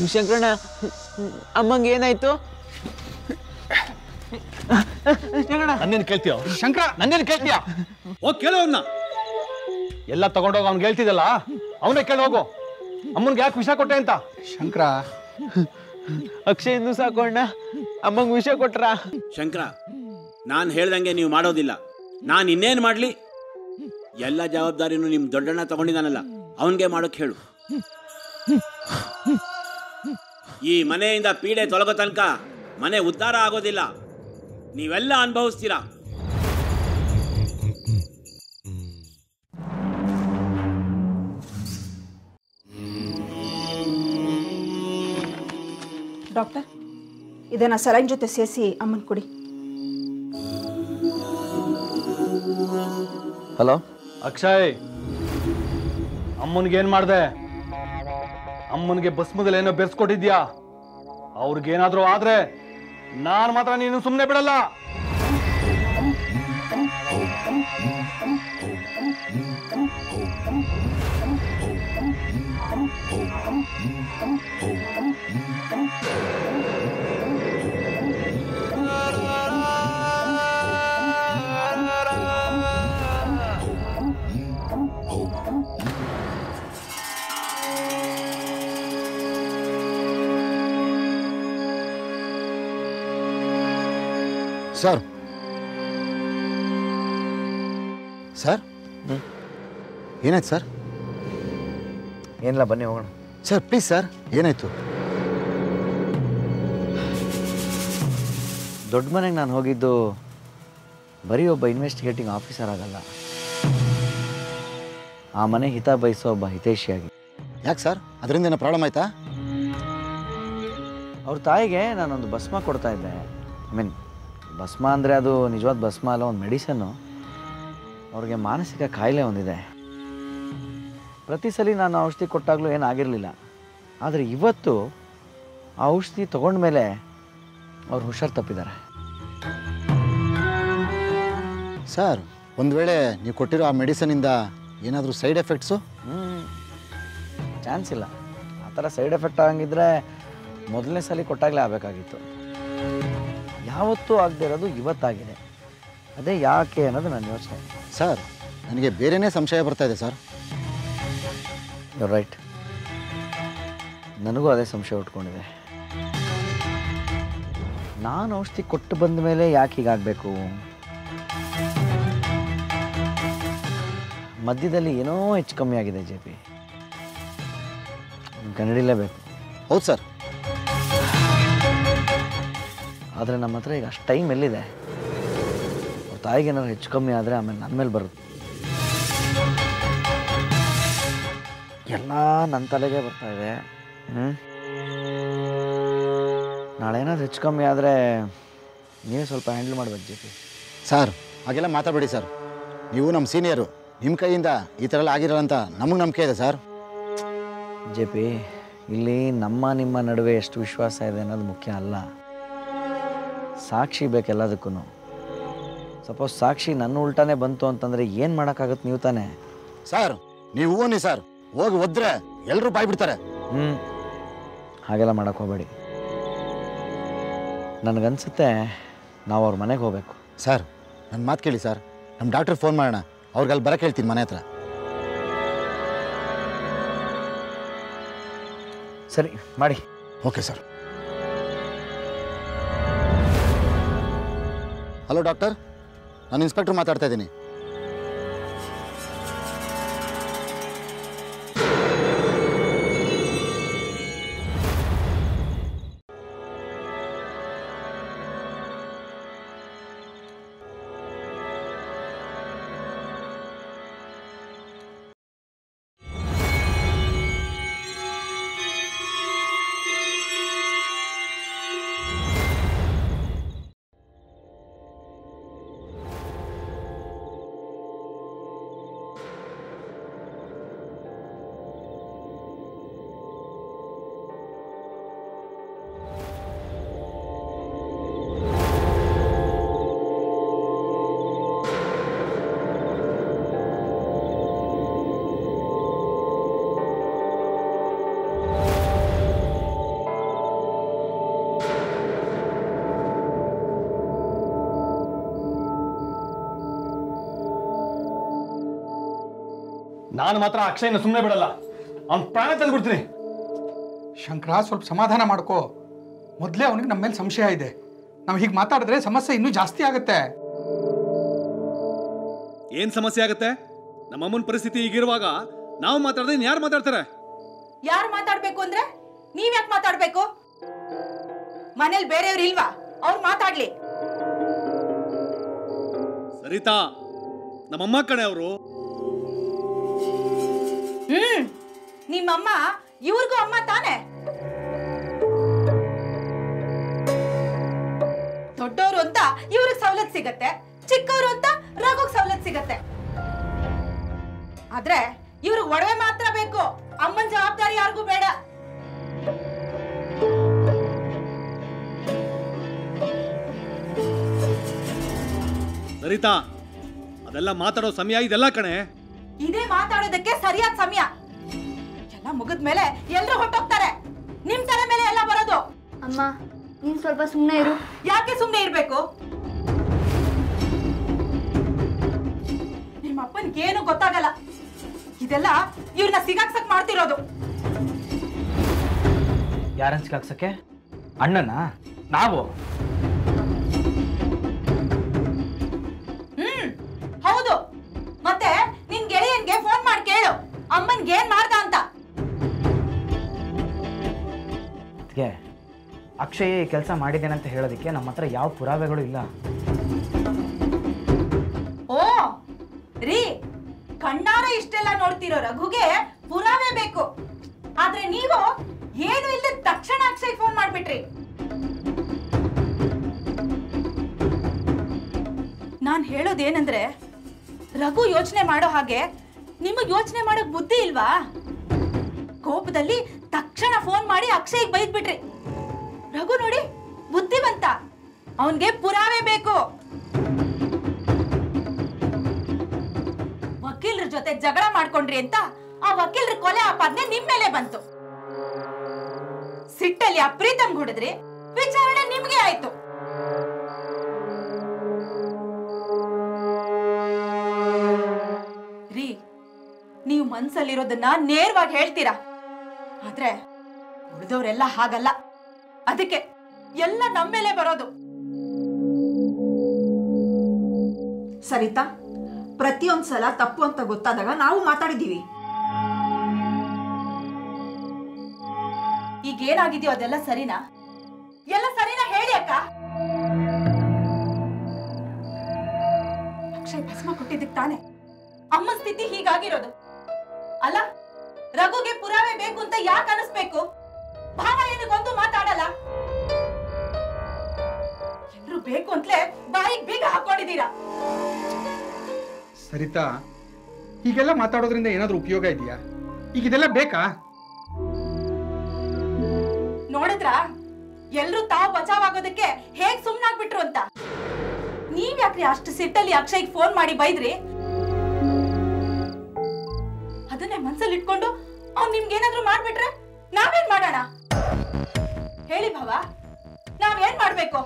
ಶಂಕರಣ್ಣ ಅಮ್ಮಂಗೆ ಏನಾಯ್ತು ಶಂಕರಣ್ಣ ನನ್ನೇನು ಕೇಳ್ತೀಯ ಶಂಕರ ನನ್ನೇನು ಕೇಳ್ತೀಯ ಹೋಗಿ ಕೇಳು ಅವ್ನ ಎಲ್ಲ ತಗೊಂಡೋಗಿ ಅವ್ನಿಗೆ ಹೇಳ್ತಿದ್ದಲ್ಲ ಅವನೇ ಕೇಳಿ ಹೋಗು ಅಮ್ಮನ್ಗೆ ಯಾಕೆ ವಿಷ ಕೊಟ್ಟೆ ಅಂತ ಶಂಕರ ಅಕ್ಷಯಿಂದ ಸಾಕೋಣ್ಣ ಅಮ್ಮಂಗೆ ವಿಷಯ ಕೊಟ್ರಾ ಶಂಕರ ನಾನು ಹೇಳ್ದಂಗೆ ನೀವು ಮಾಡೋದಿಲ್ಲ ನಾನು ಇನ್ನೇನು ಮಾಡಲಿ ಎಲ್ಲ ಜವಾಬ್ದಾರಿನೂ ನಿಮ್ಮ ದೊಡ್ಡಣ್ಣ ತಗೊಂಡಿದ್ದಾನಲ್ಲ ಅವನಿಗೆ ಮಾಡೋಕ್ಕೆ ಹೇಳು ಈ ಮನೆಯಿಂದ ಪೀಡೆ ತೊಲಗೋ ತನಕ ಮನೆ ಉದ್ಧಾರ ಆಗೋದಿಲ್ಲ ನೀವೆಲ್ಲ ಅನುಭವಿಸ್ತೀರಾ ಡಾಕ್ಟರ್ ಇದನ್ನು ಸಲೈನ್ ಜೊತೆ ಸೇರಿಸಿ ಅಮ್ಮನ ಕೊಡಿ ಹಲೋ ಅಕ್ಷಯ್ ಅಮ್ಮನ್ಗೆ ಏನ್ ಮಾಡ್ದೆ ಅಮ್ಮನ್ಗೆ ಬಸ್ ಮೊದಲು ಏನೋ ಬೆರ್ಸ್ಕೊಟ್ಟಿದ್ಯಾ ಅವ್ರಿಗೇನಾದ್ರೂ ಆದ್ರೆ ನಾನ್ ಮಾತ್ರ ನೀನು ಸುಮ್ಮನೆ ಬಿಡಲ್ಲ ಸರ್ ಸರ್ ಏನಾಯ್ತು ಸರ್ ಏನಿಲ್ಲ ಬನ್ನಿ ಹೋಗೋಣ ಸರ್ ಪ್ಲೀಸ್ ಸರ್ ಏನಾಯ್ತು ದೊಡ್ಡ ಮನೆಗೆ ನಾನು ಹೋಗಿದ್ದು ಬರೀ ಒಬ್ಬ ಇನ್ವೆಸ್ಟಿಗೇಟಿಂಗ್ ಆಫೀಸರ್ ಆಗಲ್ಲ ಆ ಮನೆ ಹಿತ ಬಯಸೋ ಒಬ್ಬ ಹಿತೈಷಿಯಾಗಿ ಯಾಕೆ ಸರ್ ಅದರಿಂದ ಏನೋ ಪ್ರಾಬ್ಲಮ್ ಆಯ್ತಾ ಅವ್ರ ತಾಯಿಗೆ ನಾನೊಂದು ಭಸ್ಮ ಕೊಡ್ತಾ ಇದ್ದೆ ಐ ಮೀನ್ ಭಸ್ಮ ಅಂದರೆ ಅದು ನಿಜವಾದ ಭಸ್ಮ ಅಲ್ಲ ಒಂದು ಮೆಡಿಸನ್ನು ಅವ್ರಿಗೆ ಮಾನಸಿಕ ಕಾಯಿಲೆ ಒಂದಿದೆ ಪ್ರತಿ ಸಲ ನಾನು ಔಷಧಿ ಕೊಟ್ಟಾಗಲೂ ಏನಾಗಿರಲಿಲ್ಲ ಆದರೆ ಇವತ್ತು ಆ ಔಷಧಿ ತಗೊಂಡ್ಮೇಲೆ ಅವ್ರು ಹುಷಾರು ತಪ್ಪಿದ್ದಾರೆ ಸರ್ ಒಂದು ವೇಳೆ ನೀವು ಕೊಟ್ಟಿರೋ ಆ ಮೆಡಿಸನಿಂದ ಏನಾದರೂ ಸೈಡ್ ಎಫೆಕ್ಟ್ಸು ಚಾನ್ಸ್ ಇಲ್ಲ ಆ ಥರ ಸೈಡ್ ಎಫೆಕ್ಟ್ ಆಗಂಗಿದ್ರೆ ಮೊದಲನೇ ಸಲ ಕೊಟ್ಟಾಗಲೇ ಆಗಬೇಕಾಗಿತ್ತು ಯಾವತ್ತೂ ಆಗದೆ ಇರೋದು ಇವತ್ತಾಗಿದೆ ಅದೇ ಯಾಕೆ ಅನ್ನೋದು ನನ್ನ ಯೋಚನೆ ಸರ್ ನನಗೆ ಬೇರೆನೇ ಸಂಶಯ ಬರ್ತಾ ಇದೆ ಸರ್ ಯು ರೈಟ್ ನನಗೂ ಅದೇ ಸಂಶಯ ಉಟ್ಕೊಂಡಿದೆ ನಾನು ಔಷಧಿ ಕೊಟ್ಟು ಬಂದ ಮೇಲೆ ಯಾಕೆ ಹೀಗಾಗಬೇಕು ಮಧ್ಯದಲ್ಲಿ ಏನೋ ಹೆಚ್ಚು ಕಮ್ಮಿ ಆಗಿದೆ ಜೆ ಪಿ ಕಂಡಿಡಿಲೇಬೇಕು ಹೌದು ಸರ್ ಆದರೆ ನಮ್ಮ ಹತ್ರ ಈಗ ಅಷ್ಟು ಟೈಮ್ ಎಲ್ಲಿದೆ ಅವ್ರ ತಾಯಿಗೆ ಏನಾದ್ರು ಹೆಚ್ಚು ಕಮ್ಮಿ ಆದರೆ ಆಮೇಲೆ ನನ್ನ ಮೇಲೆ ಬರುತ್ತೆ ಎಲ್ಲ ನನ್ನ ತಲೆಗೆ ಬರ್ತಾ ಇದೆ ಹ್ಞೂ ನಾಳೆ ಏನಾದ್ರು ಹೆಚ್ಚು ಕಮ್ಮಿ ಆದರೆ ನೀವೇ ಸ್ವಲ್ಪ ಹ್ಯಾಂಡಲ್ ಮಾಡ್ಬೇಕು ಜೆ ಪಿ ಸರ್ ಹಾಗೆಲ್ಲ ಮಾತಾಡಬೇಡಿ ಸರ್ ನೀವು ನಮ್ಮ ಸೀನಿಯರು ನಿಮ್ಮ ಕೈಯಿಂದ ಈ ಥರ ಎಲ್ಲ ಆಗಿರಲ್ಲ ಅಂತ ನಮಗೆ ನಂಬಿಕೆ ಇದೆ ಸರ್ ಜೆ ಪಿ ಇಲ್ಲಿ ನಮ್ಮ ನಿಮ್ಮ ನಡುವೆ ಎಷ್ಟು ವಿಶ್ವಾಸ ಇದೆ ಅನ್ನೋದು ಮುಖ್ಯ ಅಲ್ಲ ಸಾಕ್ಷಿ ಬೇಕೆಲ್ಲದಕ್ಕೂ ಸಪೋಸ್ ಸಾಕ್ಷಿ ನನ್ನ ಉಲ್ಟಾನೇ ಬಂತು ಅಂತಂದರೆ ಏನು ಮಾಡೋಕ್ಕಾಗತ್ತೆ ನೀವು ತಾನೇ ಸರ್ ನೀವು ಹೂವನಿ ಸರ್ ಹೋಗಿ ಒದ್ರೆ ಎಲ್ಲರೂ ಬಾಯ್ ಬಿಡ್ತಾರೆ ಹ್ಞೂ ಹಾಗೆಲ್ಲ ಮಾಡೋಕ್ಕೆ ಹೋಗಬೇಡಿ ನನಗನ್ಸುತ್ತೆ ನಾವು ಅವ್ರ ಮನೆಗೆ ಹೋಗಬೇಕು ಸರ್ ನನ್ನ ಮಾತು ಕೇಳಿ ಸರ್ ನಮ್ಮ ಡಾಕ್ಟ್ರಿಗೆ ಫೋನ್ ಮಾಡೋಣ ಅವ್ರಿಗೆ ಅಲ್ಲಿ ಬರಕ್ಕೆ ಹೇಳ್ತೀನಿ ಮನೆ ಹತ್ರ ಸರಿ ಮಾಡಿ ಓಕೆ ಸರ್ ಹಲೋ ಡಾಕ್ಟರ್ ನಾನು ಇನ್ಸ್ಪೆಕ್ಟರ್ ಮಾತಾಡ್ತಾ ಇದ್ದೀನಿ ನಾನು ಮಾತ್ರ ಅಕ್ಷಯ್ನ ಸುಮ್ಮನೆ ಬಿಡಲ್ಲ ಅವ್ನ ಪ್ರಾಣ ತಂದ್ಬಿಡ್ತೀನಿ ಶಂಕರ ಸ್ವಲ್ಪ ಸಮಾಧಾನ ಮಾಡ್ಕೋ ಮೊದಲೇ ಅವನಿಗೆ ನಮ್ಮ ಮೇಲೆ ಸಂಶಯ ಇದೆ ನಾವು ಹೀಗೆ ಮಾತಾಡಿದ್ರೆ ಸಮಸ್ಯೆ ಇನ್ನೂ ಜಾಸ್ತಿ ಆಗುತ್ತೆ ಏನ್ ಸಮಸ್ಯೆ ಆಗುತ್ತೆ ನಮ್ಮ ಅಮ್ಮನ ಪರಿಸ್ಥಿತಿ ಈಗಿರುವಾಗ ನಾವು ಮಾತಾಡಿದ್ರೆ ಯಾರು ಮಾತಾಡ್ತಾರೆ ಯಾರು ಮಾತಾಡ್ಬೇಕು ಅಂದ್ರೆ ನೀವ್ ಯಾಕೆ ಮಾತಾಡ್ಬೇಕು ಮನೇಲಿ ಬೇರೆಯವ್ರು ಇಲ್ವಾ ಅವ್ರು ಮಾತಾಡ್ಲಿ ಸರಿತಾ ನಮ್ಮಮ್ಮ ಕಣೆ ಅವರು ಹ್ಮ್ ನಿಮ್ಮಮ್ಮ ಇವ್ರಿಗೂ ಅಮ್ಮ ತಾನೆ ದೊಡ್ಡವರು ಅಂತ ಇವ್ರಿಗೆ ಸವಲತ್ತು ಸಿಗತ್ತೆ ಚಿಕ್ಕವರು ಅಂತ ರಘುಗ್ ಸವಲತ್ತು ಸಿಗತ್ತೆ ಆದ್ರೆ ಇವ್ರಿಗೆ ಒಡವೆ ಮಾತ್ರ ಬೇಕು ಅಮ್ಮನ ಜವಾಬ್ದಾರಿ ಯಾರಿಗೂ ಬೇಡ ಸರಿತಾ ಅದೆಲ್ಲ ಮಾತಾಡೋ ಸಮಯ ಇದೆಲ್ಲ ಕಣೆ ಇದೇ ಮಾತಾಡೋದಕ್ಕೆ ಸರಿಯಾದ ಸಮಯ ಎಲ್ಲ ಮುಗಿದ್ಮೇಲೆ ಎಲ್ರು ಹೊಟ್ಟೋಗ್ತಾರೆ ನಿಮ್ ತಲೆ ಮೇಲೆ ಎಲ್ಲ ಬರೋದು ಅಮ್ಮ ನೀನು ಸ್ವಲ್ಪ ಸುಮ್ಮನೆ ಇರು ಯಾಕೆ ಸುಮ್ನೆ ಇರ್ಬೇಕು ನಿಮ್ಮ ಅಪ್ಪನ್ಗೆ ಏನು ಗೊತ್ತಾಗಲ್ಲ ಇದೆಲ್ಲ ಇವ್ರನ್ನ ಸಿಗಾಕ್ಸಕ್ ಮಾಡ್ತಿರೋದು ಯಾರನ್ನ ಸಿಕ್ಕಾಕ್ಸಕ್ಕೆ ಅಣ್ಣನ ನಾವು ಹ್ಮ್ ಹೌದು ಮತ್ತೆ ನಿನ್ ಗೆಳೆಯನ್ಗೆ ಫೋನ್ ಮಾಡಿ ಕೇಳು ಅಮ್ಮನ್ಗೆ ಏನ್ ಮಾಡ್ದ ಅಂತ ಅದಕ್ಕೆ ಅಕ್ಷಯ್ ಈ ಕೆಲಸ ಮಾಡಿದ್ದೇನಂತ ಹೇಳೋದಕ್ಕೆ ನಮ್ಮ ಹತ್ರ ಯಾವ ಪುರಾವೆಗಳು ಇಲ್ಲ ಓ ರೀ ಕಣ್ಣಾರ ಇಷ್ಟೆಲ್ಲ ನೋಡ್ತಿರೋ ರಘುಗೆ ಪುರಾವೆ ಬೇಕು ಆದ್ರೆ ನೀವು ಏನು ಇಲ್ಲದೆ ತಕ್ಷಣ ಅಕ್ಷಯ್ ಫೋನ್ ಮಾಡ್ಬಿಟ್ರಿ ನಾನ್ ಹೇಳೋದೇನಂದ್ರೆ ರಘು ಯೋಚನೆ ಮಾಡೋ ಹಾಗೆ ನಿಮಗ್ ಯೋಚನೆ ಮಾಡೋಕ್ ಬುದ್ಧಿ ಇಲ್ವಾ ಕೋಪದಲ್ಲಿ ತಕ್ಷಣ ಫೋನ್ ಮಾಡಿ ಅಕ್ಷಯ್ಗೆ ಬೈದ್ಬಿಟ್ರಿ ರಘು ನೋಡಿ ಬುದ್ಧಿವಂತ ಅವನ್ಗೆ ಪುರಾವೆ ಬೇಕು ವಕೀಲರ ಜೊತೆ ಜಗಳ ಮಾಡ್ಕೊಂಡ್ರಿ ಅಂತ ಆ ವಕೀಲರ ಕೊಲೆ ಆಪಾದನೆ ನಿಮ್ ಮೇಲೆ ಬಂತು ಸಿಟ್ಟಲ್ಲಿ ಆ ಪ್ರೀತಮ್ ಹೊಡೆದ್ರಿ ವಿಚಾರಣೆ ನಿಮ್ಗೆ ಆಯ್ತು ರೀ ನೀವು ಮನ್ಸಲ್ಲಿರೋದನ್ನ ನೇರವಾಗಿ ಹೇಳ್ತೀರಾ ಆದ್ರೆ ಉಳಿದವರೆಲ್ಲ ಹಾಗಲ್ಲ ಅದಕ್ಕೆ ಎಲ್ಲ ನಮ್ಮ ಮೇಲೆ ಬರೋದು ಸರಿತಾ ಪ್ರತಿಯೊಂದ್ ಸಲ ತಪ್ಪು ಅಂತ ಗೊತ್ತಾದಾಗ ನಾವು ಮಾತಾಡಿದೀವಿ ಈಗ ಏನಾಗಿದೆಯೋ ಅದೆಲ್ಲ ಸರಿನಾ ಎಲ್ಲ ಸರಿನಾ ಹೇಳಿ ಅಕ್ಕ ಅಕ್ಷಯ್ ಭಸ್ಮ ಕೊಟ್ಟಿದ್ದಕ್ ತಾನೆ ಅಮ್ಮ ಸ್ಥಿತಿ ಹೀಗಾಗಿರೋದು ಅಲ್ಲ ರಘುಗೆ ಪುರಾವೆ ಬೇಕು ಅಂತ ಯಾಕೆ ಅನಿಸ್ಬೇಕು ಭಾವ ಏನಕ್ಕೊಂದು ಮಾತಾಡಲ್ಲ ಎಲ್ರು ಬೇಕು ಅಂತಲೇ ಬಾಯಿಗೆ ಬೀಗ ಹಾಕೊಂಡಿದ್ದೀರಾ ಸರಿತಾ ಹೀಗೆಲ್ಲ ಮಾತಾಡೋದ್ರಿಂದ ಏನಾದರೂ ಉಪಯೋಗ ಇದೆಯಾ ಈಗ ಇದೆಲ್ಲ ಬೇಕಾ ನೋಡಿದ್ರ ಎಲ್ರು ತಾವು ಬಚಾವಾಗೋದಕ್ಕೆ ಹೇಗ್ ಸುಮ್ನಾಗ್ಬಿಟ್ರು ಅಂತ ನೀವ್ ಯಾಕ್ರಿ ಅಷ್ಟು ಸಿಟ್ಟಲ್ಲಿ ಅಕ್ಷಯ್ಗೆ ಫೋನ್ ಮಾಡಿ ಬೈದ್ರಿ ಅದನ್ನೇ ಮನ್ಸಲ್ಲಿ ಇಟ್ಕೊಂಡು ಅವ್ನ್ ನಿಮ್ಗೇನಾದ್ರೂ ಮಾಡ್ಬಿಟ್ರೆ ನಾವೇನ್ ಮಾಡೋಣ ಹೇಳಿ ಭಾವ ನಾವೇನ್ ಮಾಡ್ಬೇಕು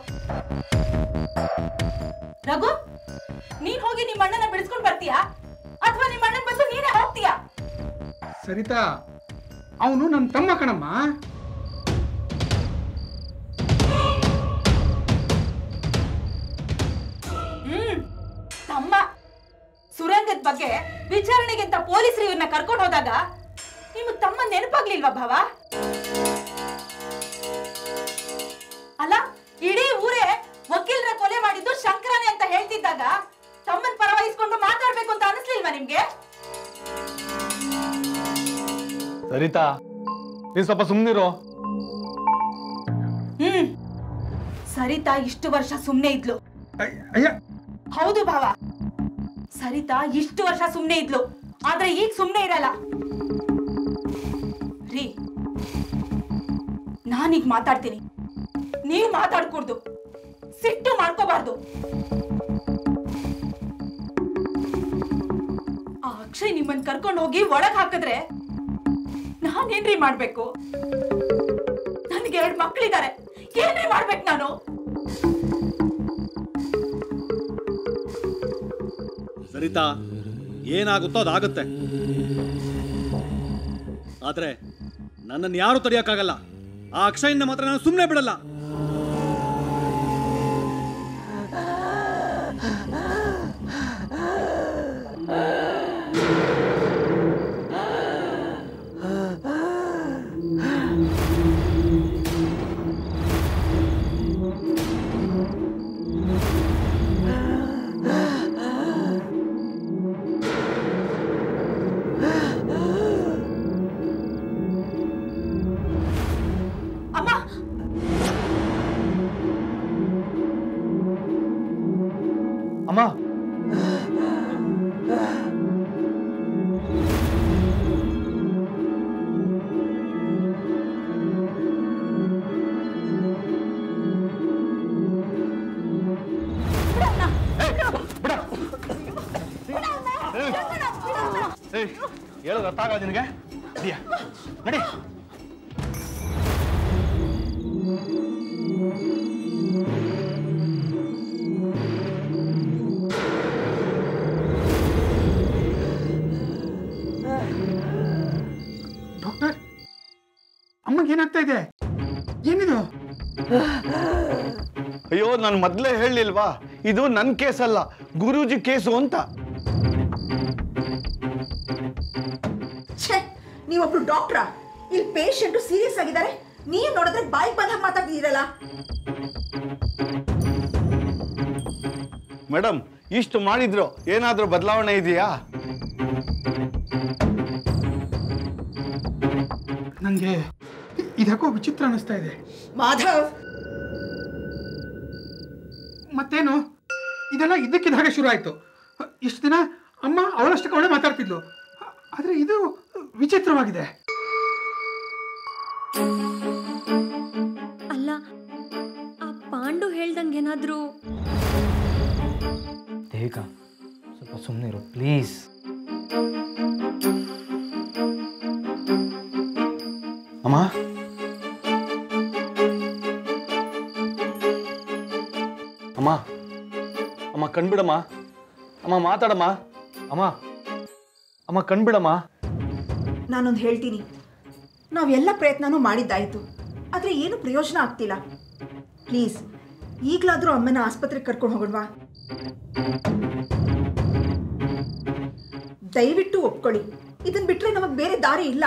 ರಘು ನೀನ್ ಹೋಗಿ ನಿಮ್ಮ ಅಣ್ಣನ ಬಿಡಿಸ್ಕೊಂಡ್ ಬರ್ತೀಯಾ ಅಥವಾ ನಿಮ್ಮ ಅಣ್ಣನ್ ಬಂದು ನೀನೇ ಹೋಗ್ತೀಯಾ ಸರಿತಾ ಅವನು ನನ್ನ ತಮ್ಮ ಕಣಮ್ಮ ಹ್ಮ್ ತಮ್ಮ ಸುರಂಗದ ಬಗ್ಗೆ ವಿಚಾರಣೆಗೆ ಅಂತ ಪೊಲೀಸರು ಇವ್ರನ್ನ ಕರ್ಕೊಂಡು ಹೋದಾಗ ನಿಮಗ್ ತಮ್ಮ ನೆನಪಾಗ್ಲಿಲ್ವಾ ಭಾವ ಅಲ್ಲ ಇಡೀ ಊರೇ ವಕೀಲರ ಕೊಲೆ ಮಾಡಿದ್ದು ಶಂಕರನೇ ಅಂತ ಹೇಳ್ತಿದ್ದಾಗ ತಮ್ಮನ್ ಪರವಹಿಸ್ಕೊಂಡು ಮಾತಾಡ್ಬೇಕು ಅಂತ ಅನಿಸ್ಲಿಲ್ವಾ ನಿಮ್ಗೆ ಸರಿತಾ ನೀನ್ ಸ್ವಲ್ಪ ಸುಮ್ಮನಿರೋ ಹ್ಮ್ ಸರಿತಾ ಇಷ್ಟು ವರ್ಷ ಸುಮ್ನೆ ಇದ್ಲು ಅಯ್ಯ- ಅಯ್ಯ ಹೌದು ಭಾವ ಸರಿತಾ ಇಷ್ಟು ವರ್ಷ ಸುಮ್ನೆ ಇದ್ಲು ಆದ್ರೆ ಈಗ ಸುಮ್ನೆ ಇರಲ್ಲ ರೀ ನಾನೀಗ ಮಾತಾಡ್ತೀನಿ ನೀವು ಮಾತಾಡ್ಕೂಡ್ದು ಸಿಟ್ಟು ಮಾಡ್ಕೋಬಾರ್ದು ಆ ಅಕ್ಷಯ್ ನಿಮ್ಮನ್ ಕರ್ಕೊಂಡು ಹೋಗಿ ಒಳಗ್ ಹಾಕಿದ್ರೆ ನಾನೇನ್ರಿ ಮಾಡ್ಬೇಕು ನನ್ಗೆ ಎರಡ್ ಮಕ್ಳಿದಾರೆ ಏನ್ರಿ ಮಾಡ್ಬೇಕು ನಾನು ಸರಿತಾ ಏನಾಗುತ್ತೋ ಅದಾಗುತ್ತೆ ಆದ್ರೆ ನನ್ನನ್ನು ಯಾರು ತಡೆಯೋಕ್ಕಾಗಲ್ಲ ಆ ಅಕ್ಷಯನ್ನ ಮಾತ್ರ ನಾನು ಸುಮ್ಮನೆ ಬಿಡಲ್ಲ ಅಮ್ಮ ಅಮ್ಮ ಹೇಳೋದು ಅರ್ಥ ಆಗಲ್ಲ ನಿನಗೆ ನಡಿಯ ನಡಿ ಡಾಕ್ಟರ್ ಅಮ್ಮಗೆ ಏನಾಗ್ತಾ ಇದೆ ಏನಿದು ಅಯ್ಯೋ ನಾನು ಮೊದಲೇ ಹೇಳಲಿಲ್ವಾ ಇದು ನನ್ನ ಕೇಸ್ ಅಲ್ಲ ಗುರೂಜಿ ಕೇಸು ಅಂತ ಛೇ ನೀವೊಬ್ರು ಡಾಕ್ಟ್ರಾ ಇಲ್ಲಿ ಪೇಷಂಟು ಸೀರಿಯಸ್ ಆಗಿದ್ದಾರೆ ನೀವು ನೋಡಿದ್ರೆ ಬಾಯಿಗೆ ಬಂದಾಗ ಮಾತಾಡ್ತಿದ್ದೀರಲ್ಲ ಮೇಡಮ್ ಇಷ್ಟು ಮಾಡಿದ್ರು ಏನಾದರೂ ಬದಲಾವಣೆ ಇದೆಯಾ ನನಗೆ ಇದಕ್ಕೋ ವಿಚಿತ್ರ ಅನಿಸ್ತಾ ಇದೆ ಮಾಧವ್ ಮತ್ತೇನು ಇದೆಲ್ಲ ಇದ್ದಕ್ಕಿದ್ದ ಹಾಗೆ ಶುರು ಆಯಿತು ಇಷ್ಟು ದಿನ ಅಮ್ಮ ಅವಳಷ್ಟಕ್ಕೆ ಅವಳೇ ಮಾತಾಡ್ತಿದ್ಲು ಆದರೆ ಇದು ವಿಚಿತ್ರವಾಗಿದೆ ಅಲ್ಲ ಆ ಪಾಂಡು ಹೇಳ್ದಂಗೇನಾದ್ರೂ ದೇವಿಕಾ ಸ್ವಲ್ಪ ಸುಮ್ಮನೆ ಇರು ಪ್ಲೀಸ್ ಅಮ್ಮ ಅಮ್ಮ ಅಮ್ಮ ಕಣ್ಬಿಡಮ್ಮ ಅಮ್ಮ ಮಾತಾಡಮ್ಮ ಅಮ್ಮ ಅಮ್ಮ ಕಣ್ಬಿಡಮ್ಮ ನಾನೊಂದು ಹೇಳ್ತೀನಿ ನಾವೆಲ್ಲ ಪ್ರಯತ್ನನೂ ಮಾಡಿದ್ದಾಯಿತು ಆದರೆ ಏನು ಪ್ರಯೋಜನ ಆಗ್ತಿಲ್ಲ ಪ್ಲೀಸ್ ಈಗಲಾದರೂ ಅಮ್ಮನ ಆಸ್ಪತ್ರೆಗೆ ಕರ್ಕೊಂಡು ಹೋಗೋಣವಾ ದಯವಿಟ್ಟು ಒಪ್ಕೊಳ್ಳಿ ಇದನ್ನ ಬಿಟ್ಟರೆ ನಮಗೆ ಬೇರೆ ದಾರಿ ಇಲ್ಲ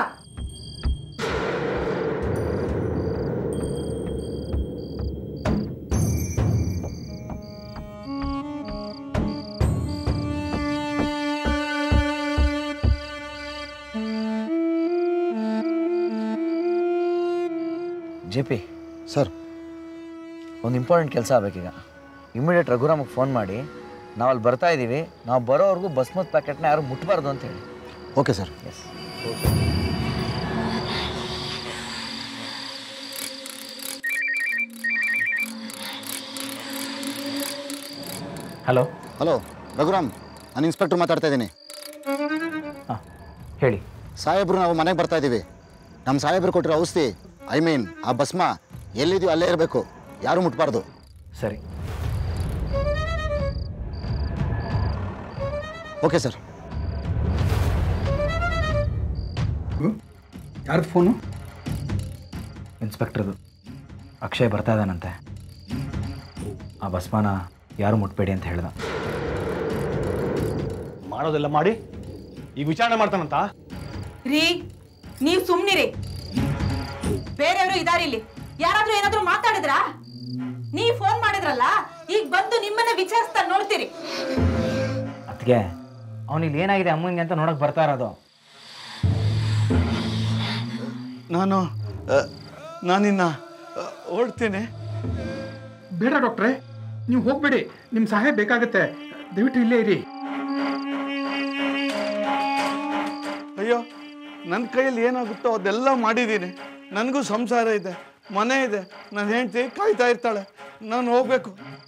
ಜೆ ಪಿ ಸರ್ ಒಂದು ಇಂಪಾರ್ಟೆಂಟ್ ಕೆಲಸ ಆಗಬೇಕೀಗ ಇಮಿಡಿಯೇಟ್ ರಘುರಾಮಗೆ ಫೋನ್ ಮಾಡಿ ನಾವು ಅಲ್ಲಿ ಬರ್ತಾ ಇದ್ದೀವಿ ನಾವು ಬರೋವರೆಗೂ ಬಸ್ಮತ್ ಪ್ಯಾಕೆಟ್ನ ಯಾರು ಮುಟ್ಬಾರ್ದು ಅಂತ ಹೇಳಿ okay sir yes hello hello Raghuram ನಾನು ಇನ್ಸ್ಪೆಕ್ಟರ್ ಮಾತಾಡ್ತಾ ಇದ್ದೀನಿ ಹಾಂ ಹೇಳಿ ಸಾಹೇಬ್ರು ನಾವು ಮನೆಗೆ ಬರ್ತಾ ಇದ್ದೀವಿ ನಮ್ಮ ಸಾಹೇಬ್ರು ಕೊಟ್ಟಿರೋ ಔಷಧಿ ಐ ಮೀನ್ ಆ ಭಸ್ಮ ಎಲ್ಲಿದೆಯೋ ಅಲ್ಲೇ ಇರಬೇಕು ಯಾರೂ ಮುಟ್ಬಾರ್ದು ಸರಿ ಓಕೆ ಸರ್ ಯಾರ್ದು ಫೋನು ಇನ್ಸ್ಪೆಕ್ಟ್ರದು ಅಕ್ಷಯ್ ಬರ್ತಾ ಇದ್ದಾನಂತೆ ಆ ಭಸ್ಮನ ಯಾರು ಮುಟ್ಬೇಡಿ ಅಂತ ಹೇಳ್ದ ಮಾಡೋದೆಲ್ಲ ಮಾಡಿ ಈಗ ವಿಚಾರಣೆ ಮಾಡ್ತಾನಂತ ರೀ ನೀವು ಸುಮ್ನಿರಿ ಬೇರೆಯವರು ಇದಾರೆ ಇಲ್ಲಿ ಯಾರಾದ್ರೂ ಏನಾದ್ರೂ ಮಾತಾಡಿದ್ರಾ ನೀವ್ ಫೋನ್ ಮಾಡಿದ್ರಲ್ಲ ಈಗ ಬಂದು ನಿಮ್ಮನ್ನ ವಿಚಾರಿಸ್ತಾ ನೋಡ್ತೀರಿ ಅದಕ್ಕೆ ಅವನಿಲ್ಲಿ ಏನಾಗಿದೆ ಅಮ್ಮನಿಗೆ ಅಂತ ನೋಡಕ್ ಬರ್ತಾ ಇರೋದು ನಾನು ಆ, ನಾನಿನ್ನ ಆ, ಹೊರಡ್ತೀನಿ ಬೇಡ ಡಾಕ್ಟ್ರೇ ನೀವು ಹೋಗ್ಬೇಡಿ ನಿಮ್ಮ ಸಹಾಯ ಬೇಕಾಗುತ್ತೆ ದಯವಿಟ್ಟು ಇಲ್ಲೇ ಇರಿ ಅಯ್ಯೋ ನನ್ನ ಕೈಯಲ್ಲಿ ಏನಾಗುತ್ತೋ ಅದೆಲ್ಲ ಮಾಡಿದ್ದೀನಿ ನನಗೂ ಸಂಸಾರ ಇದೆ ಮನೆ ಇದೆ ನನ್ನ ಹೆಂಡತಿ ಕಾಯ್ತಾ ಇರ್ತಾಳೆ ನಾನು ಹೋಗ್ಬೇಕು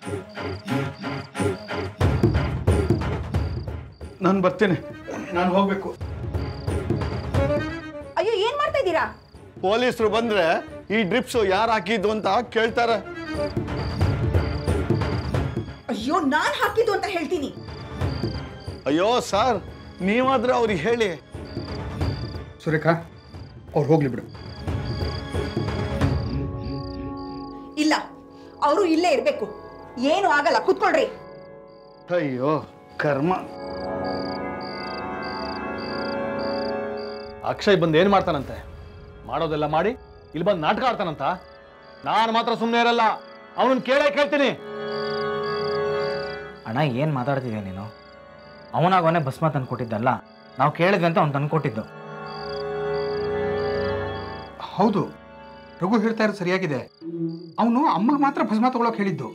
ನಾನು ಬರ್ತೀನಿ ನಾನು ಹೋಗ್ಬೇಕು ಅಯ್ಯೋ ಏನ್ ಮಾಡ್ತಾ ಇದ್ದೀರಾ ಪೊಲೀಸರು ಬಂದ್ರೆ ಈ ಡ್ರಿಪ್ಸು ಯಾರು ಹಾಕಿದ್ದು ಅಂತ ಕೇಳ್ತಾರೆ ಅಯ್ಯೋ ನಾನ್ ಹಾಕಿದ್ದು ಅಂತ ಹೇಳ್ತೀನಿ ಅಯ್ಯೋ ಸರ್ ನೀವಾದ್ರೆ ಅವ್ರಿಗೆ ಹೇಳಿ ಸುರೇಖಾ ಅವ್ರು ಹೋಗ್ಲಿ ಬಿಡು ಇಲ್ಲ ಅವರು ಇಲ್ಲೇ ಇರಬೇಕು ಏನು ಆಗಲ್ಲ ಕುತ್ಕೊಳ್ರಿ ಅಯ್ಯೋ ಕರ್ಮ ಅಕ್ಷಯ್ ಬಂದು ಏನು ಮಾಡ್ತಾನಂತೆ ಮಾಡೋದೆಲ್ಲ ಮಾಡಿ ಇಲ್ಲಿ ಬಂದು ನಾಟಕ ಆಡ್ತಾನಂತ ನಾನು ಮಾತ್ರ ಸುಮ್ಮನೆ ಇರಲ್ಲ ಅವನನ್ನ ಕೇಳೇ ಕೇಳ್ತೀನಿ ಅಣ್ಣ ಏನು ಮಾತಾಡ್ತಿದ್ಯಾ ನೀನು ಅವನಾಗ ಅವನೇ ಭಸ್ಮ ತಂದು ಕೊಟ್ಟಿದ್ದಲ್ಲ ನಾವು ಕೇಳಿದ್ವಿ ಅಂತ ಅವ್ನು ತಂದು ಕೊಟ್ಟಿದ್ದು ಹೌದು ರಘು ಹೇಳ್ತಾ ಇರೋದು ಸರಿಯಾಗಿದೆ ಅವನು ಅಮ್ಮಗೆ ಮಾತ್ರ ಭಸ್ಮ ತಗೊಳಕ್ ಹೇಳಿದ್ದು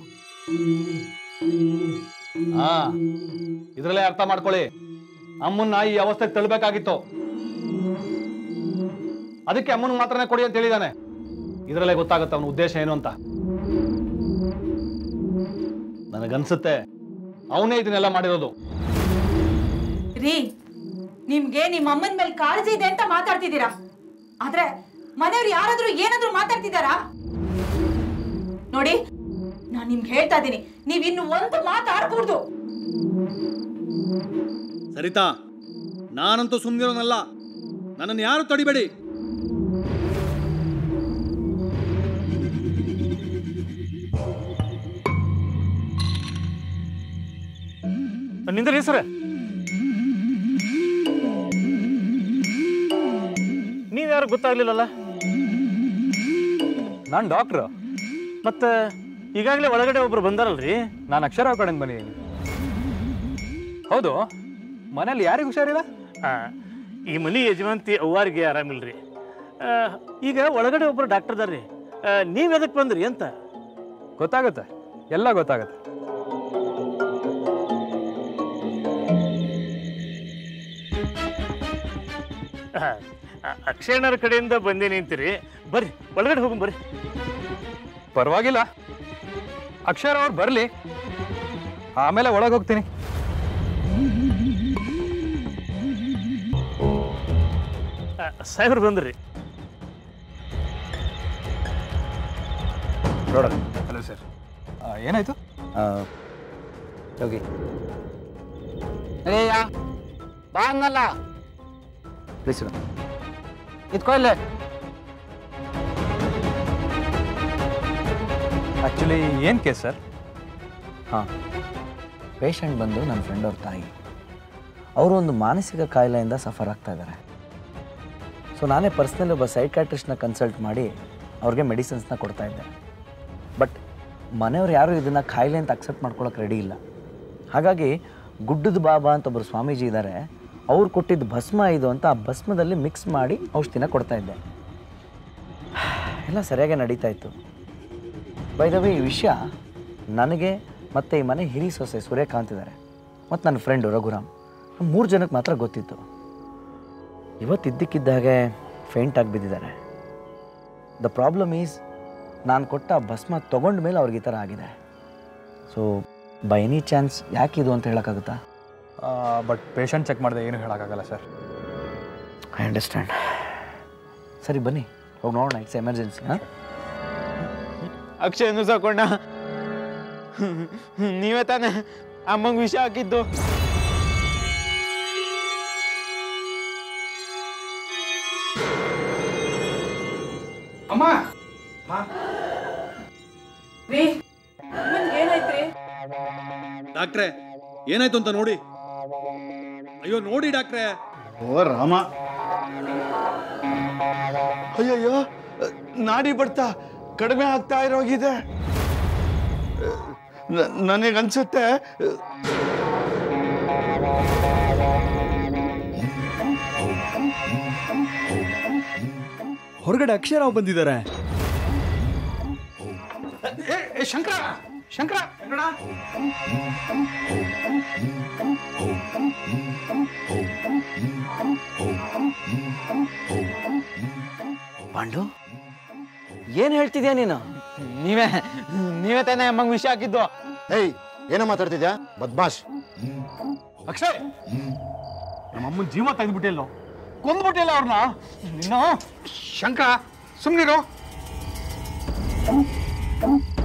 ಹಾ ಇದ್ರಲ್ಲೇ ಅರ್ಥ ಮಾಡ್ಕೊಳ್ಳಿ ಅಮ್ಮನ್ನ ಈ ಅವಸ್ಥೆಗೆ ತಳ್ಳಬೇಕಾಗಿತ್ತು ಅದಕ್ಕೆ ಅಮ್ಮನ ಮಾತ್ರನೇ ಕೊಡಿ ಅಂತ ಹೇಳಿದಾನೆ ಇದರಲ್ಲೇ ಗೊತ್ತಾಗುತ್ತೆ ಅವನ ಉದ್ದೇಶ ಏನು ಅಂತ ನನಗನ್ಸುತ್ತೆ ಅವನೇ ಇದನ್ನೆಲ್ಲ ಮಾಡಿರೋದು ರೀ ನಿಮ್ಗೆ ನಿಮ್ಮ ಅಮ್ಮನ ಮೇಲೆ ಕಾಳಜಿ ಇದೆ ಅಂತ ಮಾತಾಡ್ತಿದ್ದೀರಾ ಆದ್ರೆ ಮನೆಯವ್ರು ಯಾರಾದ್ರೂ ಏನಾದ್ರೂ ಮಾತಾಡ್ತಿದ್ದಾರಾ ನೋಡಿ ನಾನ್ ನಿಮ್ಗೆ ಹೇಳ್ತಾ ಇದ್ದೀನಿ ನೀವ್ ಇನ್ನು ಒಂದು ಮಾತಾಡ್ಕೂಡ್ದು ಸರಿತಾ ನಾನಂತೂ ಸುಮ್ಮನಿರೋನಲ್ಲ ನನ್ನನ್ನು ಯಾರು ತಡಿಬೇಡಿ ನಿಂದ್ರಿ ಸರ್ ನೀವ್ಯಾರು ಗೊತ್ತಾಗ್ಲಿಲ್ಲಲ್ಲ ನಾನು ಡಾಕ್ಟ್ರು ಮತ್ತೆ ಈಗಾಗಲೇ ಒಳಗಡೆ ಒಬ್ರು ಬಂದಾರಲ್ರಿ ನಾನು ಅಕ್ಷರ ಕಡೆಯಿಂದ ಬಂದಿದ್ದೀನಿ ಹೌದು ಮನೇಲಿ ಯಾರಿಗೆ ಹುಷಾರಿಲ್ಲ ಆ, ಈ ಮನಿ ಯಜಮಾಂತಿ ಅವ್ವಾರಿಗೆ ಆರಾಮಿಲ್ರಿ ಆ, ಈಗ ಒಳಗಡೆ ಒಬ್ರು ಡಾಕ್ಟರ್ ಅದಾರ್ರಿ ನೀವು ಎದಕ್ಕೆ ಬಂದ್ರಿ ಅಂತ ಗೊತ್ತಾಗುತ್ತೆ ಎಲ್ಲ ಗೊತ್ತಾಗುತ್ತೆ ಆ, ಆ, ಅಕ್ಷಯಣ್ಣರ ಕಡೆಯಿಂದ ಬಂದೇ ನಿಂತೀರಿ ಬರ್ರಿ ಒಳಗಡೆ ಹೋಗಿ ಬರ್ರಿ ಪರವಾಗಿಲ್ಲ ಅಕ್ಷರ ಅವ್ರು ಬರಲಿ ಆಮೇಲೆ ಒಳಗೆ ಹೋಗ್ತೀನಿ ಆ, ಸಾಹೇಬ್ರು ಬಂದ್ರಿ ನೋಡೋಣ ಹಲೋ ಸರ್ ಏನಾಯ್ತು ಹೋಗಿ ಅಯ್ಯ ಬಾ ಅನ್ನಲ್ಲ ಪ್ಲೀಸ್ ಇದ್ಕೋ ಇಲ್ಲೇ ಆ್ಯಕ್ಚುಲಿ ಏನು ಕೇಸ್ ಸರ್ ಹಾಂ ಪೇಷಂಟ್ ಬಂದು ನನ್ನ ಫ್ರೆಂಡ್ ಅವ್ರ ತಾಯಿ ಅವರು ಒಂದು ಮಾನಸಿಕ ಕಾಯಿಲೆಯಿಂದ ಸಫರ್ ಆಗ್ತಾ ಇದ್ದಾರೆ ಸೊ ನಾನೇ ಪರ್ಸ್ನಲಿ ಒಬ್ಬ ಸೈಕಾಟ್ರಿಸ್ಟ್ನ ಕನ್ಸಲ್ಟ್ ಮಾಡಿ ಅವ್ರಿಗೆ ಮೆಡಿಸಿನ್ಸ್ನ ಕೊಡ್ತಾ ಇದ್ದೆ ಬಟ್ ಮನೆಯವ್ರು ಯಾರೂ ಇದನ್ನು ಕಾಯಿಲೆ ಅಂತ ಅಕ್ಸೆಪ್ಟ್ ಮಾಡ್ಕೊಳಕ್ಕೆ ರೆಡಿ ಇಲ್ಲ ಹಾಗಾಗಿ ಗುಡ್ಡದ ಬಾಬಾ ಅಂತ ಒಬ್ಬರು ಸ್ವಾಮೀಜಿ ಇದ್ದಾರೆ ಅವ್ರು ಕೊಟ್ಟಿದ್ದು ಭಸ್ಮ ಇದು ಅಂತ ಆ ಭಸ್ಮದಲ್ಲಿ ಮಿಕ್ಸ್ ಮಾಡಿ ಔಷಧಿನ ಕೊಡ್ತಾ ಇದ್ದೆ ಎಲ್ಲ ಸರಿಯಾಗಿ ನಡೀತಾ ಇತ್ತು ಬೈದವೆ ಈ ವಿಷಯ ನನಗೆ ಮತ್ತು ಈ ಮನೆ ಹಿರಿ ಸೊಸೆ ಸೂರ್ಯಕಾಂತ್ ಇದ್ದಾರೆ ಮತ್ತು ನನ್ನ ಫ್ರೆಂಡು ರಘುರಾಮ್ ಮೂರು ಜನಕ್ಕೆ ಮಾತ್ರ ಗೊತ್ತಿತ್ತು ಇವತ್ತು ಇದ್ದಕ್ಕಿದ್ದ ಹಾಗೆ ಫೇಂಟ್ ಆಗಿ ಬಿದ್ದಿದ್ದಾರೆ ದ ಪ್ರಾಬ್ಲಮ್ ಈಸ್ ನಾನು ಕೊಟ್ಟ ಭಸ್ಮ ತೊಗೊಂಡ ಮೇಲೆ ಅವ್ರಿಗೆ ಈ ಥರ ಆಗಿದೆ ಸೊ ಬೈ ಎನಿ ಚಾನ್ಸ್ ಯಾಕಿದು ಅಂತ ಹೇಳೋಕ್ಕಾಗುತ್ತಾ ಬಟ್ ಪೇಷಂಟ್ ಚೆಕ್ ಮಾಡಿದೆ ಏನು ಹೇಳೋಕ್ಕಾಗಲ್ಲ ಸರ್ ಐ ಅಂಡರ್ಸ್ಟ್ಯಾಂಡ್ ಸರಿ ಬನ್ನಿ ಹೋಗಿ ನೋಡೋಣ ಇಟ್ಸ್ ಎಮರ್ಜೆನ್ಸಿ ಹಾಂ ಅಕ್ಷಯನು ಸಾಕೊಂಡ ನೀವೇ ತಾನೇ ಅಮ್ಮಂಗೆ ವಿಷ ಹಾಕಿದ್ದು ಅಮ್ಮ ರೀ ಅಮ್ಮನ್ಗೆ ಏನಾಯ್ತ್ರಿ ಡಾಕ್ಟ್ರೆ ಏನಾಯ್ತು ಅಂತ ನೋಡಿ ಅಯ್ಯೋ ನೋಡಿ ಡಾಕ್ಟ್ರೆ ಓ ರಾಮ ಅಯ್ಯಯ್ಯೋ ನಾಡಿ ಬಡ್ತಾ ಕಡಿಮೆ ಆಗ್ತಾ ಇರೋಗಿದೆ ನ- ನನಗನ್ಸುತ್ತೆ ಹೊರಗಡೆ ಅಕ್ಷಯರಾವ್ ಬಂದಿದ್ದಾರೆ ಏ ಏ, ಶಂಕರ ಶಂಕರ ನೋಡ ಪಾಂಡು ಏನು ಹೇಳ್ತಿದ್ಯಾ ನೀನು ನೀವೇ ನೀವೇ ತಾನೇ ಅಮ್ಮಂಗೆ ವಿಷ ಹಾಕಿದ್ದು ಏಯ್ ಏನೋ ಮಾತಾಡ್ತಿದ್ಯಾ ಬದ್ಮಾಶ್ ಅಕ್ಷಯ್ ನಮ್ಮ ಅಮ್ಮನ ಜೀವ ತೆಗೆದ್ಬಿಟ್ಟಿಲ್ಲೋ ಕೊಂದ್ಬಿಟ್ಟಿಲ್ಲ ಅವ್ರನ್ನ ನಿನ್ನ ಶಂಕರ ಸುಮ್ಮನಿರು